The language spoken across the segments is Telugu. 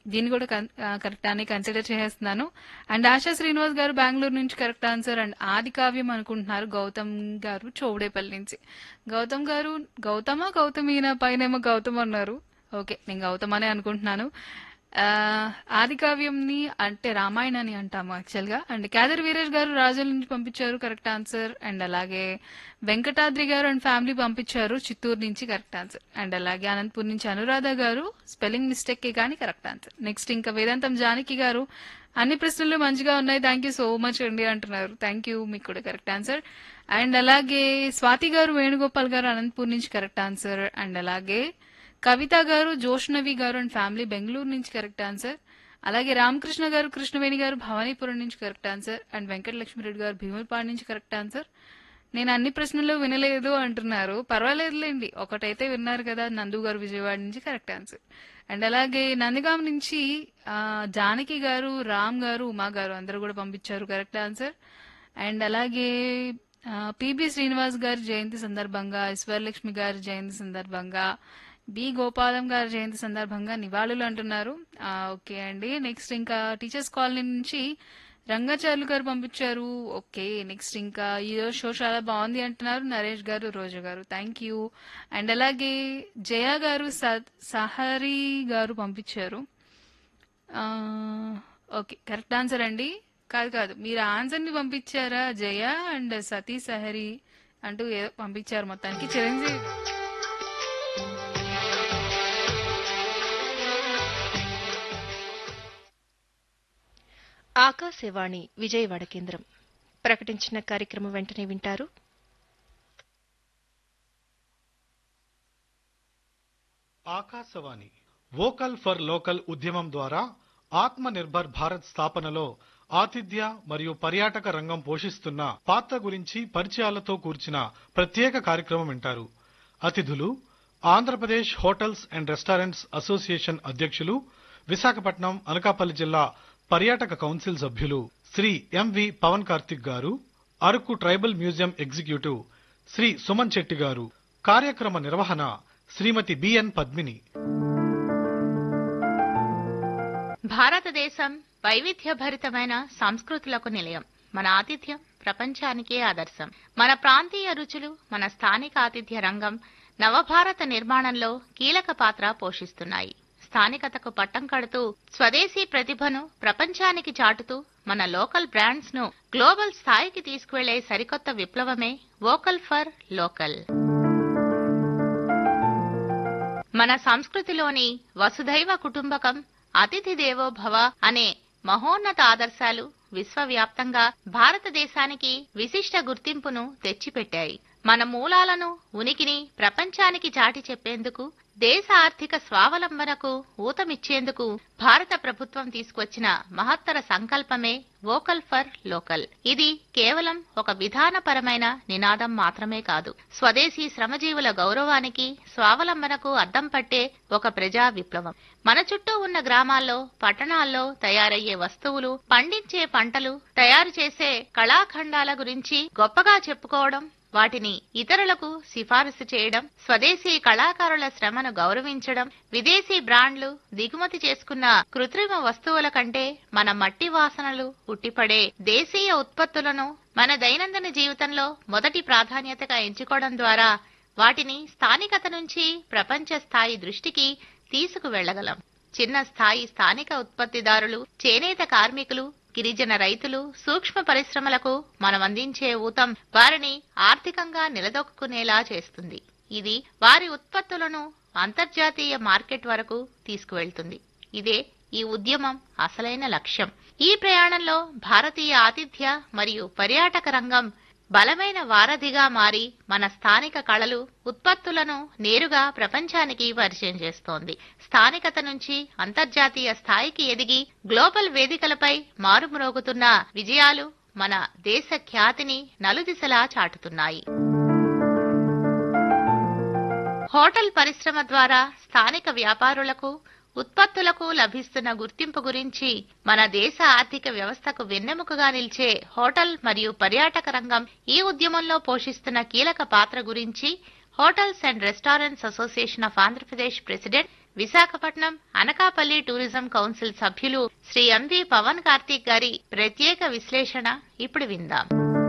దీన్ని కూడా కరెక్ట్ అని కన్సిడర్ చేస్తున్నాను అండ్ ఆశా శ్రీనివాస్ గారు బెంగళూరు నుంచి కరెక్ట్ ఆన్సర్ అండ్ ఆది కావ్యం అనుకుంటున్నారు గౌతమ్ గారు చౌడేపల్లి నుంచి గౌతమ్ గారు గౌతమ గౌతమీన పైనేమో గౌతమ్ అన్నారు ఓకే నేను గౌతమ్ అనే అనుకుంటున్నాను ఆ, ఆది కావ్యంని అంటే రామాయణాన్ని అంటాము యాక్చువల్ గా అండ్ కేదర్ వీరేష్ గారు రాజుల నుంచి పంపించారు కరెక్ట్ ఆన్సర్ అండ్ అలాగే వెంకటాద్రి గారు అండ్ ఫ్యామిలీ పంపించారు చిత్తూరు నుంచి కరెక్ట్ ఆన్సర్ అండ్ అలాగే అనంతపూర్ నుంచి అనురాధ గారు స్పెల్లింగ్ మిస్టేక్ కానీ కరెక్ట్ ఆన్సర్ నెక్స్ట్ ఇంకా వేదాంతం జానకి గారు అన్ని ప్రశ్నలు మంచిగా ఉన్నాయి థ్యాంక్ యూ సో మచ్ అండి అంటున్నారు థ్యాంక్ యూ మీకు కూడా కరెక్ట్ ఆన్సర్ అండ్ అలాగే స్వాతి గారు వేణుగోపాల్ గారు అనంతపూర్ నుంచి కరెక్ట్ ఆన్సర్ అండ్ అలాగే కవిత గారు జోష్నవి గారు అండ్ ఫ్యామిలీ బెంగళూరు నుంచి కరెక్ట్ ఆన్సర్ అలాగే రామకృష్ణ గారు కృష్ణవేణి గారు భవానీపురం నుంచి కరెక్ట్ ఆన్సర్ అండ్ వెంకటలక్ష్మిరెడ్డి గారు భీములపాడు నుంచి కరెక్ట్ ఆన్సర్ నేను అన్ని ప్రశ్నలు వినలేదు అంటున్నారు పర్వాలేదులేండి ఒకటైతే విన్నారు కదా నందు గారు విజయవాడ నుంచి కరెక్ట్ ఆన్సర్ అండ్ అలాగే నందిగాం నుంచి ఆ, జానకి గారు రామ్ గారు ఉమా గారు అందరూ కూడా పంపించారు కరెక్ట్ ఆన్సర్ అండ్ అలాగే పిబి శ్రీనివాస్ గారి జయంతి సందర్భంగా ఈశ్వర్లక్ష్మి గారి జయంతి సందర్భంగా బి గోపాలం గారి జయంతి సందర్భంగా నివాళులు అంటున్నారు ఆ, ఓకే అండి నెక్స్ట్ ఇంకా టీచర్స్ కాలనీ నుంచి రంగాచార్యులు గారు పంపించారు ఓకే నెక్స్ట్ ఇంకా ఈ రోజు షో చాలా బాగుంది అంటున్నారు నరేష్ గారు రోజా గారు థ్యాంక్ యూ అండ్ అలాగే జయ గారు స- సహరి గారు పంపించారు ఆ, ఓకే కరెక్ట్ ఆన్సర్ అండి కాదు కాదు మీరు ఆన్సర్ ని పంపించారా జయ అండ్ సతీ సహరి అంటూ ఏదో పంపించారు మొత్తానికి చిరంజీవి ఆకాశవాణి విజయవాడ కేంద్రం ప్రకటించిన కార్యక్రమం వెంటనే వింటారు ఆకాశవాణి వోకల్ ఫర్ లోకల్ ఉద్యమం ద్వారా ఆత్మ నిర్భర్ భారత్ స్థాపనలో ఆతిథ్య మరియు పర్యాటక రంగం పోషిస్తున్న పాత్ర గురించి పరిచయాలతో కూర్చిన ప్రత్యేక కార్యక్రమం వింటారు అతిథులు Andhra Pradesh hotels and restaurants association అధ్యక్షులు విశాఖపట్నం అనకాపల్లి జిల్లా పర్యాటక కౌన్సిల్ సభ్యులు Shri MV Pavan Karthik garu Araku tribal museum executive Shri Suman Chetti garu కార్యక్రమ నిర్వహణ శ్రీమతి బిఎన్ పద్మిని భారతదేశం వైవిధ్యభరితమైన సంస్కృతులకు నిలయం మన ఆతిథ్యం ప్రపంచానికే ఆదర్శం మన ప్రాంతీయ రుచులు మన స్థానిక ఆతిథ్య రంగం నవభారత నిర్మాణంలో కీలక పాత్ర పోషిస్తున్నాయి స్థానికతకు పట్టం కడుతూ స్వదేశీ ప్రతిభను ప్రపంచానికి చాటుతూ మన లోకల్ బ్రాండ్స్ ను గ్లోబల్ స్థాయికి తీసుకువెళ్లే సరికొత్త విప్లవమే వోకల్ ఫర్ లోకల్ మన సంస్కృతిలోని వసుధైవ కుటుంబకం అతిథి దేవో భవ అనే మహోన్నత ఆదర్శాలు విశ్వవ్యాప్తంగా భారతదేశానికి విశిష్ట గుర్తింపును తెచ్చిపెట్టాయి మన మూలాలను ఉనికిని ప్రపంచానికి చాటి చెప్పేందుకు దేశ ఆర్థిక స్వావలంబనకు ఊతమిచ్చేందుకు భారత ప్రభుత్వం తీసుకొచ్చిన మహత్తర సంకల్పమే వోకల్ ఫర్ లోకల్ ఇది కేవలం ఒక విధానపరమైన నినాదం మాత్రమే కాదు స్వదేశీ శ్రమజీవుల గౌరవానికి స్వావలంబనకు అద్దం పట్టే ఒక ప్రజా విప్లవం మన చుట్టూ ఉన్న గ్రామాల్లో పట్టణాల్లో తయారయ్యే వస్తువులు పండించే పంటలు తయారు చేసే కళాఖండాల గురించి గొప్పగా చెప్పుకోవడం వాటిని ఇతరులకు సిఫారసు చేయడం స్వదేశీ కళాకారుల శ్రమను గౌరవించడం విదేశీ బ్రాండ్లు దిగుమతి చేసుకున్న కృత్రిమ వస్తువుల కంటే మన మట్టి వాసనలు ఉట్టిపడే దేశీయ ఉత్పత్తులను మన దైనందిన జీవితంలో మొదటి ప్రాధాన్యతగా ఎంచుకోవడం ద్వారా వాటిని స్థానికత నుంచి ప్రపంచ స్థాయి దృష్టికి తీసుకువెళ్లగలం చిన్న స్థాయి స్థానిక ఉత్పత్తిదారులు చేనేత కార్మికులు గిరిజన రైతులు సూక్ష్మ పరిశ్రమలకు మనం అందించే ఊతం వారిని ఆర్థికంగా నిలదొక్కునేలా చేస్తుంది ఇది వారి ఉత్పత్తులను అంతర్జాతీయ మార్కెట్ వరకు తీసుకువెళ్తుంది ఇదే ఈ ఉద్యమం అసలైన లక్ష్యం ఈ ప్రయాణంలో భారతీయ ఆతిథ్య మరియు పర్యాటక రంగం బలమైన వారధిగా మారి మన స్థానిక కళలు ఉత్పత్తులను నేరుగా ప్రపంచానికి పరిచయం చేస్తోంది స్థానికత నుంచి అంతర్జాతీయ స్థాయికి ఎదిగి గ్లోబల్ వేదికలపై మారుమ్రోగుతున్న విజయాలు మన దేశ ఖ్యాతిని నలుదిశలా చాటుతున్నాయి హోటల్ పరిశ్రమ ద్వారా స్థానిక వ్యాపారులకు ఉత్పత్తులకు లభిస్తున్న గుర్తింపు గురించి మన దేశ ఆర్థిక వ్యవస్థకు వెన్నెముకగా నిలిచే హోటల్ మరియు పర్యాటక రంగం ఈ ఉద్యమంలో పోషిస్తున్న కీలక పాత్ర గురించి hotels and restaurants association of Andhra Pradesh president Visakhapatnam Anakapalli tourism council సభ్యులు శ్రీ ఎంవి పవన్ కార్తీక్ గారి ప్రత్యేక విశ్లేషణ ఇప్పుడు విందాం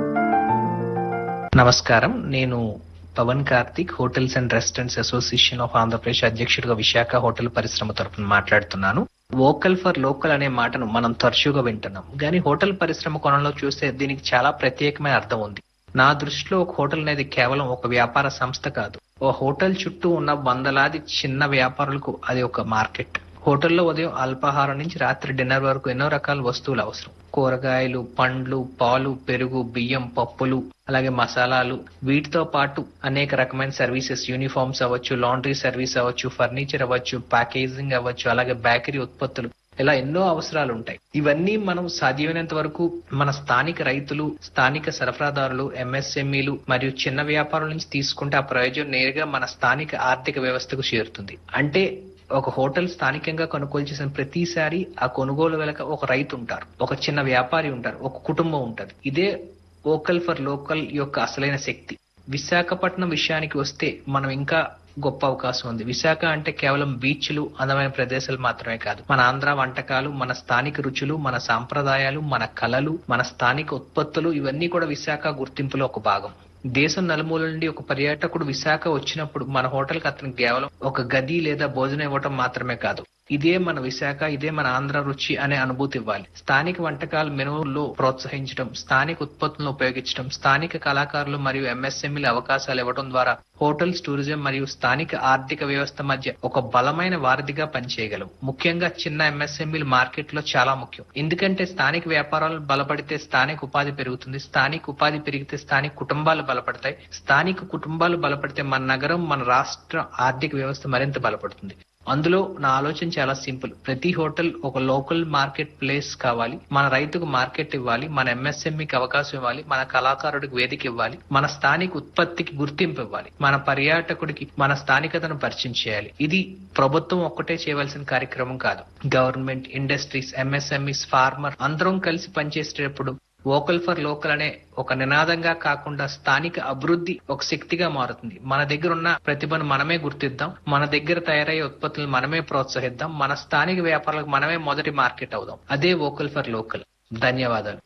నమస్కారం నేను Pavan Karthik hotels and restaurants association of Andhra Pradesh అధ్యక్షుడిగా విశాఖ హోటల్ పరిశ్రమ తరపున మాట్లాడుతున్నాను వోకల్ ఫర్ లోకల్ అనే మాటను మనం తరచుగా వింటున్నాం కానీ హోటల్ పరిశ్రమ కొనంలో చూస్తే దీనికి చాలా ప్రత్యేకమైన అర్థం ఉంది నా దృష్టిలో ఒక హోటల్ అనేది కేవలం ఒక వ్యాపార సంస్థ కాదు ఓ హోటల్ చుట్టూ ఉన్న వందలాది చిన్న వ్యాపారులకు అది ఒక మార్కెట్ హోటల్లో ఉదయం అల్పాహారం నుంచి రాత్రి డిన్నర్ వరకు ఎన్నో రకాల వస్తువులు అవసరం కూరగాయలు పండ్లు పాలు పెరుగు బియ్యం పప్పులు అలాగే మసాలాలు వీటితో పాటు అనేక రకమైన సర్వీసెస్ యూనిఫామ్స్ అవ్వచ్చు లాండ్రీ సర్వీస్ అవ్వచ్చు ఫర్నిచర్ అవ్వచ్చు ప్యాకేజింగ్ అవ్వచ్చు అలాగే బేకరీ ఉత్పత్తులు ఇలా ఎన్నో అవసరాలు ఉంటాయి ఇవన్నీ మనం సాధ్యమైనంత వరకు మన స్థానిక రైతులు స్థానిక సరఫరాదారులు ఎంఎస్ఎంఈలు మరియు చిన్న వ్యాపారుల నుంచి తీసుకుంటే ఆ ప్రయోజనం నేరుగా మన స్థానిక ఆర్థిక వ్యవస్థకు చేరుతుంది అంటే ఒక హోటల్ స్థానికంగా కొనుగోలు చేసిన ప్రతిసారి ఆ కొనుగోలు వెనక ఒక రైతు ఉంటారు ఒక చిన్న వ్యాపారి ఉంటారు ఒక కుటుంబం ఉంటది ఇదే వోకల్ ఫర్ లోకల్ యొక్క అసలైన శక్తి విశాఖపట్నం విషయానికి వస్తే మనం ఇంకా గొప్ప అవకాశం ఉంది విశాఖ అంటే కేవలం బీచ్లు అందమైన ప్రదేశాలు మాత్రమే కాదు మన ఆంధ్ర వంటకాలు మన స్థానిక రుచులు మన సాంప్రదాయాలు మన కళలు మన స్థానిక ఉత్పత్తులు ఇవన్నీ కూడా విశాఖ గుర్తింపులో ఒక భాగం దేశం నలుమూల నుండి ఒక పర్యాటకుడు విశాఖ వచ్చినప్పుడు మన హోటల్కి అతనికి కేవలం ఒక గది లేదా భోజనం ఇవ్వటం మాత్రమే కాదు ఇదే మన విశాఖ ఇదే మన ఆంధ్ర రుచి అనే అనుభూతి ఇవ్వాలి స్థానిక వంటకాల మెనువుల్లో ప్రోత్సహించడం స్థానిక ఉత్పత్తులను ఉపయోగించడం స్థానిక కళాకారులు మరియు ఎంఎస్ఎంఈల అవకాశాలు ఇవ్వడం ద్వారా హోటల్స్ టూరిజం మరియు స్థానిక ఆర్థిక వ్యవస్థ మధ్య ఒక బలమైన వారధిగా పనిచేయగలవు ముఖ్యంగా చిన్న ఎంఎస్ఎంఈలు మార్కెట్ లో చాలా ముఖ్యం ఎందుకంటే స్థానిక వ్యాపారాలు బలపడితే స్థానిక ఉపాధి పెరుగుతుంది స్థానిక ఉపాధి పెరిగితే స్థానిక కుటుంబాలు బలపడతాయి స్థానిక కుటుంబాలు బలపడితే మన నగరం మన రాష్ట్ర ఆర్థిక వ్యవస్థ మరింత బలపడుతుంది అందులో నా ఆలోచన చాలా సింపుల్ ప్రతి హోటల్ ఒక లోకల్ మార్కెట్ ప్లేస్ కావాలి మన రైతుకు మార్కెట్ ఇవ్వాలి మన ఎంఎస్ఎంఈకి అవకాశం ఇవ్వాలి మన కళాకారుడికి వేదిక ఇవ్వాలి మన స్థానిక ఉత్పత్తికి గుర్తింపు ఇవ్వాలి మన పర్యాటకుడికి మన స్థానికతను పరిచయం చేయాలి ఇది ప్రభుత్వం ఒక్కటే చేయవలసిన కార్యక్రమం కాదు గవర్నమెంట్ ఇండస్ట్రీస్ ఎంఎస్ఎంఈస్ ఫార్మర్ అందరం కలిసి పనిచేసేటప్పుడు వోకల్ ఫర్ లోకల్ అనే ఒక నినాదంగా కాకుండా స్థానిక అభివృద్ధి ఒక శక్తిగా మారుతుంది మన దగ్గర ఉన్న ప్రతిభను మనమే గుర్తిద్దాం మన దగ్గర తయారయ్యే ఉత్పత్తులను మనమే ప్రోత్సహిద్దాం మన స్థానిక వ్యాపారాలకు మనమే మొదటి మార్కెట్ అవుదాం అదే వోకల్ ఫర్ లోకల్ ధన్యవాదాలు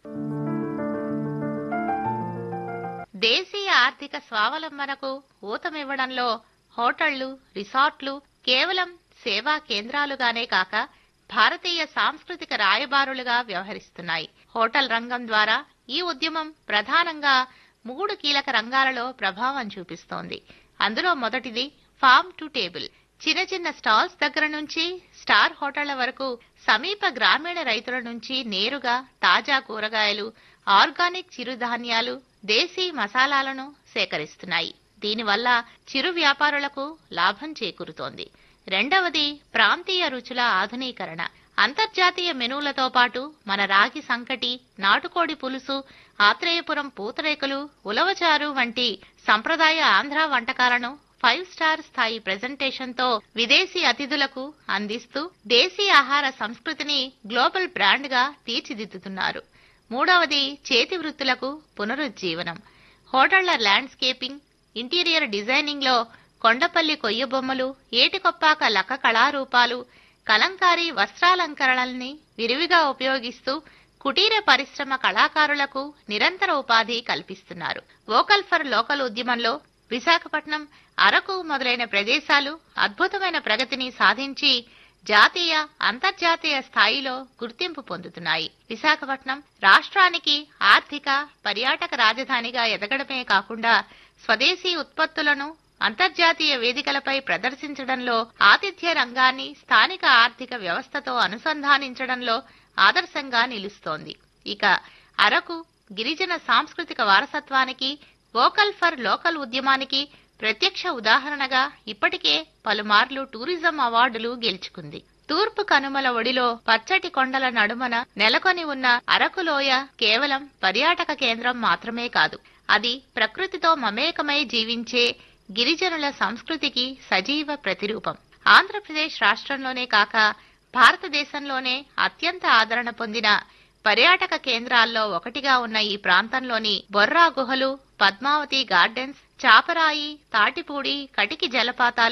దేశీయ ఆర్థిక స్వావలంబనకు ఊతమివ్వడంలో హోటళ్లు రిసార్ట్లు కేవలం సేవా కేంద్రాలుగానే కాక భారతీయ సాంస్కృతిక రాయబారులుగా వ్యవహరిస్తున్నాయి హోటల్ రంగం ద్వారా ఈ ఉద్యమం ప్రధానంగా మూడు కీలక రంగాలలో ప్రభావం చూపిస్తోంది అందులో మొదటిది ఫార్మ్ టు టేబుల్ చిన్న చిన్న స్టాల్స్ దగ్గర నుంచి స్టార్ హోటళ్ల వరకు సమీప గ్రామీణ రైతుల నుంచి నేరుగా తాజా కూరగాయలు ఆర్గానిక్ చిరుధాన్యాలు దేశీ మసాలాలను సేకరిస్తున్నాయి దీనివల్ల చిరు వ్యాపారులకు లాభం చేకూరుతోంది రెండవది ప్రాంతీయ రుచుల ఆధునీకరణ అంతర్జాతీయ మెనూలతో పాటు మన రాగి సంకటి నాటుకోడి పులుసు ఆత్రేయపురం పూతరేకులు ఉలవచారు వంటి సంప్రదాయ ఆంధ్ర వంటకాలను ఫైవ్ స్టార్ స్థాయి ప్రెజెంటేషన్తో విదేశీ అతిథులకు అందిస్తూ దేశీ ఆహార సంస్కృతిని గ్లోబల్ బ్రాండ్గా తీర్చిదిద్దుతున్నారు మూడవది చేతి వృత్తులకు పునరుజ్జీవనం హోటళ్ల ల్యాండ్స్కేపింగ్ ఇంటీరియర్ డిజైనింగ్లో కొండపల్లి కొయ్య బొమ్మలు ఏటికొప్పాక లక్క కళారూపాలు కలంకారీ వస్త్రాలంకరణల్ని విరివిగా ఉపయోగిస్తూ కుటీర పరిశ్రమ కళాకారులకు నిరంతర ఉపాధి కల్పిస్తున్నారు వోకల్ ఫర్ లోకల్ ఉద్యమంలో విశాఖపట్నం అరకు మొదలైన ప్రదేశాలు అద్భుతమైన ప్రగతిని సాధించి జాతీయ అంతర్జాతీయ స్థాయిలో గుర్తింపు పొందుతున్నాయి విశాఖపట్నం రాష్ట్రానికి ఆర్థిక పర్యాటక రాజధానిగా ఎదగడమే కాకుండా స్వదేశీ ఉత్పత్తులను అంతర్జాతీయ వేదికలపై ప్రదర్శించడంలో ఆతిథ్య రంగాన్ని స్థానిక ఆర్థిక వ్యవస్థతో అనుసంధానించడంలో ఆదర్శంగా నిలుస్తోంది ఇక అరకు గిరిజన సాంస్కృతిక వారసత్వానికి వోకల్ ఫర్ లోకల్ ఉద్యమానికి ప్రత్యక్ష ఉదాహరణగా ఇప్పటికే పలుమార్లు టూరిజం అవార్డులు గెలుచుకుంది తూర్పు కనుమల ఒడిలో పచ్చటి కొండల నడుమన నెలకొని ఉన్న అరకులోయ కేవలం పర్యాటక కేంద్రం మాత్రమే కాదు అది ప్రకృతితో మమేకమై జీవించే గిరిజనుల సంస్కృతికి సజీవ ప్రతిరూపం ఆంధ్రప్రదేశ్ రాష్ట్రంలోనే కాక భారతదేశంలోనే అత్యంత ఆదరణ పొందిన పర్యాటక కేంద్రాల్లో ఒకటిగా ఉన్న ఈ ప్రాంతంలోని బొర్రా గుహలు పద్మావతి గార్డెన్స్ చాపరాయి తాటిపూడి కటికి జలపాతాలు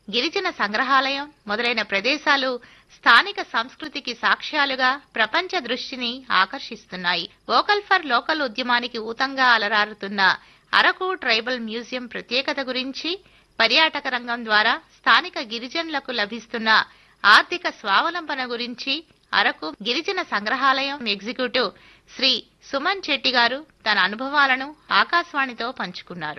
గిరిజన సంగ్రహాలయం మొదలైన ప్రదేశాలు స్థానిక సంస్కృతికి సాక్ష్యాలుగా ప్రపంచ దృష్టిని ఆకర్షిస్తున్నాయి వోకల్ ఫర్ లోకల్ ఉద్యమానికి ఊతంగా అలరారుతున్న అరకు ట్రైబల్ మ్యూజియం ప్రత్యేకత గురించి పర్యాటక రంగం ద్వారా స్థానిక గిరిజనులకు లభిస్తున్న ఆర్థిక స్వావలంబన గురించి అరకు గిరిజన సంగ్రహాలయం ఎగ్జిక్యూటివ్ శ్రీ సుమన్ చెట్టి గారు తన అనుభవాలను ఆకాశవాణితో పంచుకున్నారు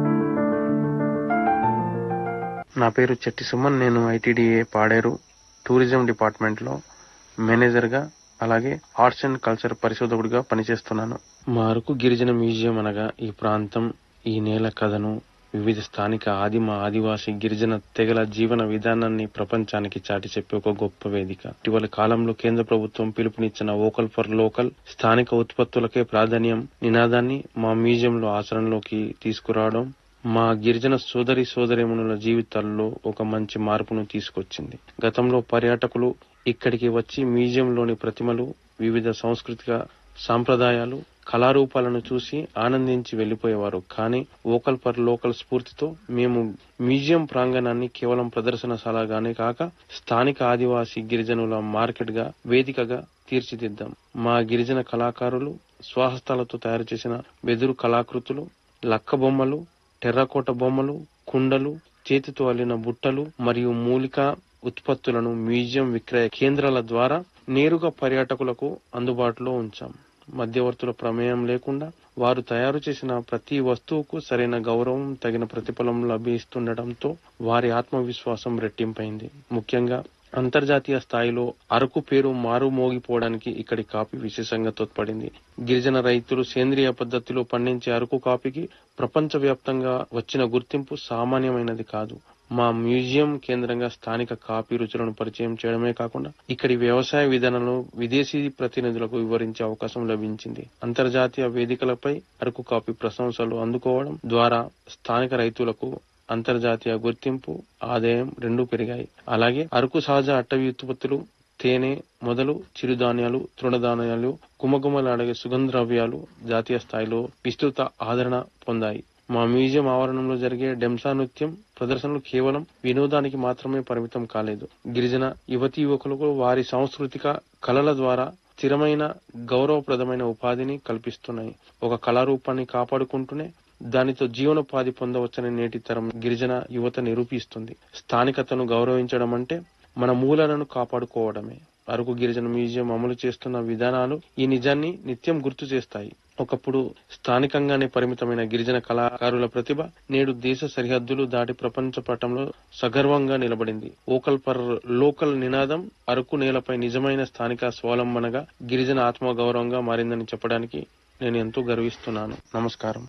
నా పేరు చెట్టి సుమన్ నేను ఐటీడీఏ పాడేరు టూరిజం డిపార్ట్మెంట్లో మేనేజర్గా అలాగే ఆర్ట్స్ అండ్ కల్చర్ పరిశోధకుడిగా పనిచేస్తున్నాను మా అరకు గిరిజన మ్యూజియం అనగా ఈ ప్రాంతం ఈ నేల కథను వివిధ స్థానిక ఆదిమ ఆదివాసి గిరిజన తెగల జీవన విధానాన్ని ప్రపంచానికి చాటి చెప్పే ఒక గొప్ప వేదిక ఇటీవల కాలంలో కేంద్ర ప్రభుత్వం పిలుపునిచ్చిన వోకల్ ఫర్ లోకల్ స్థానిక ఉత్పత్తులకే ప్రాధాన్యం నినాదాన్ని మా మ్యూజియంలో ఆచరణలోకి తీసుకురావడం మా గిరిజన సోదరి సోదరిమణుల జీవితాల్లో ఒక మంచి మార్పును తీసుకొచ్చింది గతంలో పర్యాటకులు ఇక్కడికి వచ్చి మ్యూజియంలోని ప్రతిమలు వివిధ సాంస్కృతిక సాంప్రదాయాలు కళారూపాలను చూసి ఆనందించి వెళ్లిపోయేవారు కానీ వోకల్ పర్ లోకల్ స్ఫూర్తితో మేము మ్యూజియం ప్రాంగణాన్ని కేవలం ప్రదర్శనశాలగానే కాక స్థానిక ఆదివాసీ గిరిజనుల మార్కెట్ గా వేదికగా తీర్చిదిద్దాం మా గిరిజన కళాకారులు స్వహస్తాలతో తయారు చేసిన వెదురు కళాకృతులు లక్క బొమ్మలు టెర్రకోట బొమ్మలు కుండలు చేతితో అల్లిన బుట్టలు మరియు మూలిక ఉత్పత్తులను మ్యూజియం విక్రయ కేంద్రాల ద్వారా నేరుగా పర్యాటకులకు అందుబాటులో ఉంచాం మధ్యవర్తుల ప్రమేయం లేకుండా వారు తయారు చేసిన ప్రతి వస్తువుకు సరైన గౌరవం తగిన ప్రతిఫలం లభిస్తుండటంతో వారి ఆత్మవిశ్వాసం రెట్టింపైంది ముఖ్యంగా అంతర్జాతీయ స్థాయిలో అరకు పేరు మారు మోగిపోవడానికి ఇక్కడి కాఫీ విశేషంగా తోడ్పడింది గిరిజన రైతులు సేంద్రియ పద్ధతిలో పండించే అరకు కాఫీకి ప్రపంచవ్యాప్తంగా వచ్చిన గుర్తింపు సామాన్యమైనది కాదు మా మ్యూజియం కేంద్రంగా స్థానిక కాఫీ రుచులను పరిచయం చేయడమే కాకుండా ఇక్కడి వ్యవసాయ విధానంలో విదేశీ ప్రతినిధులకు వివరించే అవకాశం లభించింది అంతర్జాతీయ వేదికలపై అరకు కాఫీ ప్రశంసలు అందుకోవడం ద్వారా స్థానిక రైతులకు అంతర్జాతీయ గుర్తింపు ఆదాయం రెండూ పెరిగాయి అలాగే అరకు సహజ అటవీ ఉత్పత్తులు తేనె మొదలు చిరుధాన్యాలు తృణధాన్యాలు గుమగుమలాడే సుగంధ ద్రవ్యాలు జాతీయ స్థాయిలో విస్తృత ఆదరణ పొందాయి మా మ్యూజియం ఆవరణంలో జరిగే డెంసా నృత్యం ప్రదర్శనలు కేవలం వినోదానికి మాత్రమే పరిమితం కాలేదు గిరిజన యువతీ యువకులకు వారి సాంస్కృతిక కళల ద్వారా స్థిరమైన గౌరవప్రదమైన ఉపాధిని కల్పిస్తున్నాయి ఒక కళారూపాన్ని కాపాడుకుంటూనే దానితో జీవనోపాధి పొందవచ్చని నేటి తరం గిరిజన యువత నిరూపిస్తుంది స్థానికతను గౌరవించడం అంటే మన మూలాలను కాపాడుకోవడమే అరకు గిరిజన మ్యూజియం అమలు చేస్తున్న విధానాలు ఈ నిజాన్ని నిత్యం గుర్తు చేస్తాయి ఒకప్పుడు స్థానికంగానే పరిమితమైన గిరిజన కళాకారుల ప్రతిభ నేడు దేశ సరిహద్దులు దాటి ప్రపంచ పటంలో సగర్వంగా నిలబడింది ఓకల్ పర్ లోకల్ నినాదం అరకు నేలపై నిజమైన స్థానిక స్వావలంబనగా గిరిజన ఆత్మగౌరవంగా మారిందని చెప్పడానికి నేను ఎంతో గర్విస్తున్నాను నమస్కారం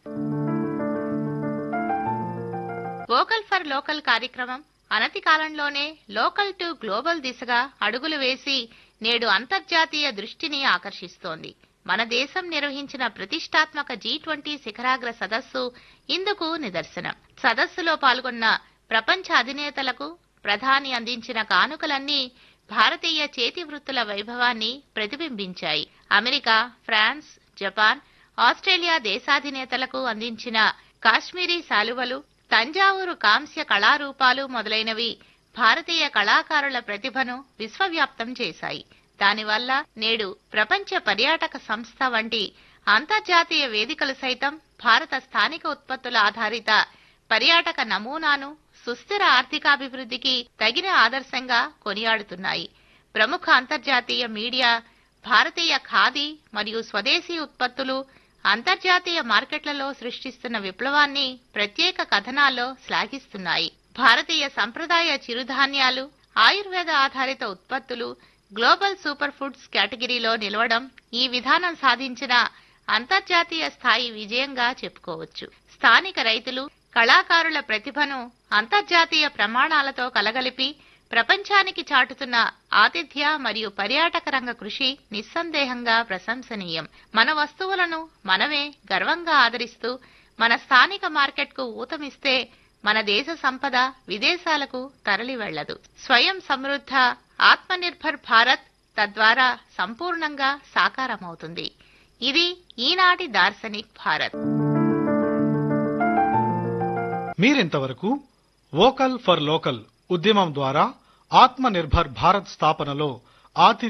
వోకల్ ఫర్ లోకల్ కార్యక్రమం అనతి కాలంలోనే లోకల్ టు గ్లోబల్ దిశగా అడుగులు వేసి నేడు అంతర్జాతీయ దృష్టిని ఆకర్షిస్తోంది మన దేశం నిర్వహించిన ప్రతిష్టాత్మక జీ ట్వంటీ శిఖరాగ్ర సదస్సు ఇందుకు నిదర్శనం సదస్సులో పాల్గొన్న ప్రపంచ అధినేతలకు ప్రధాని అందించిన కానుకలన్నీ భారతీయ చేతి వృత్తుల వైభవాన్ని ప్రతిబింబించాయి అమెరికా ఫ్రాన్స్ జపాన్ ఆస్ట్రేలియా దేశాధినేతలకు అందించిన కాశ్మీరీ శాలువలు తంజావూరు కాంస్య కళారూపాలు మొదలైనవి భారతీయ కళాకారుల ప్రతిభను విశ్వవ్యాప్తం చేశాయి దానివల్ల నేడు ప్రపంచ పర్యాటక సంస్థ వంటి అంతర్జాతీయ వేదికలు సైతం భారత స్థానిక ఉత్పత్తుల ఆధారిత పర్యాటక నమూనాను సుస్థిర ఆర్థికాభివృద్ధికి తగిన ఆదర్శంగా కొనియాడుతున్నాయి ప్రముఖ అంతర్జాతీయ మీడియా భారతీయ ఖాదీ మరియు స్వదేశీ ఉత్పత్తులు అంతర్జాతీయ మార్కెట్లలో సృష్టిస్తున్న విప్లవాన్ని ప్రత్యేక కథనాల్లో శ్లాఘిస్తున్నాయి భారతీయ సంప్రదాయ చిరుధాన్యాలు ఆయుర్వేద ఆధారిత ఉత్పత్తులు గ్లోబల్ సూపర్ ఫుడ్స్ కేటగిరీలో నిలవడం ఈ విధానం సాధించిన అంతర్జాతీయ స్థాయి విజయంగా చెప్పుకోవచ్చు స్థానిక రైతులు కళాకారుల ప్రతిభను అంతర్జాతీయ ప్రమాణాలతో కలగలిపి ప్రపంచానికి చాటుతున్న ఆతిథ్య మరియు పర్యాటక రంగ కృషి నిస్సందేహంగా ప్రశంసనీయం మన వస్తువులను మనమే గర్వంగా ఆదరిస్తూ మన స్థానిక మార్కెట్కు ఊతమిస్తే మన దేశ సంపద విదేశాలకు తరలి వెళ్లదు స్వయం సమృద్ధ ఆత్మనిర్భర్ భారత్ తద్వారా సంపూర్ణంగా సాకారమవుతుంది ఇది ఈనాటి దార్శనిక్ భారత్ మీరింతవరకు వోకల్ ఫర్ లోకల్ ఉద్యమం ద్వారా ఆత్మ నిర్భర్ భారత్ స్థాపనలో ఆతిథ్య